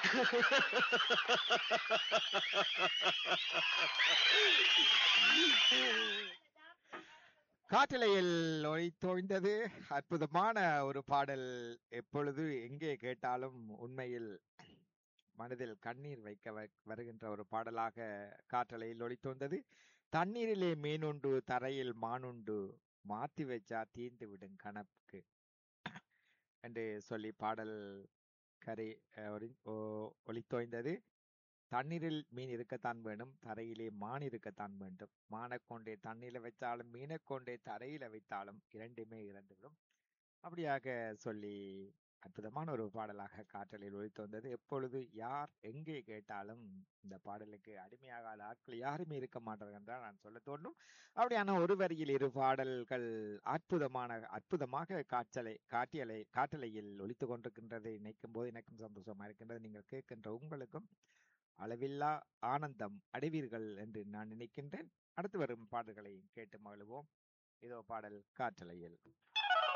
காற்றலையில் ஒளித்தோய்ந்தது அற்புதமான ஒரு பாடல் எப்பொழுது எங்கே கேட்டாலும் உண்மையில் மனதில் கண்ணீர் வைக்க வ- வருகின்ற ஒரு பாடலாக காற்றலையில் ஒளித்தோய்ந்தது தண்ணீரிலே மீனுண்டு தரையில் மானுண்டு மாத்தி வச்சா தீந்து விடும் கணக்கு என்று சொல்லி பாடல் கரை அஹ், ஒளி- ஓ- ஒளித்தோய்ந்தது தண்ணீரில் மீன் இருக்கத்தான் வேண்டும் தரையிலே மான் இருக்கத்தான் வேண்டும் மானைக் கொண்டே தண்ணீரில் வைத்தாலும் மீனைக் கொண்டே தரையில வைத்தாலும் இரண்டுமே இறந்துவிடும் அப்படியாக சொல்லி அற்புதமான ஒரு பாடலாக காற்றலில் ஒழித்து வந்தது எப்பொழுது யார் எங்கே கேட்டாலும் இந்த பாடலுக்கு அடிமையாகாத ஆட்கள் யாருமே இருக்க மாட்டார்கள் என்றால் நான் சொல்ல தோன்றும் அப்படியான ஒரு வரியில் இரு பாடல்கள் அற்புதமான அற்புதமாக காற்றலை காட்டியலை காற்றலையில் ஒலித்து கொண்டிருக்கின்றதை நினைக்கும் போது எனக்கும் சந்தோஷமா இருக்கின்றது நீங்கள் கேட்கின்ற உங்களுக்கும் அளவில்லா ஆனந்தம் அடைவீர்கள் என்று நான் நினைக்கின்றேன் அடுத்து வரும் பாடல்களை கேட்டு மகிழ்வோம் இதோ பாடல் காற்றலையில்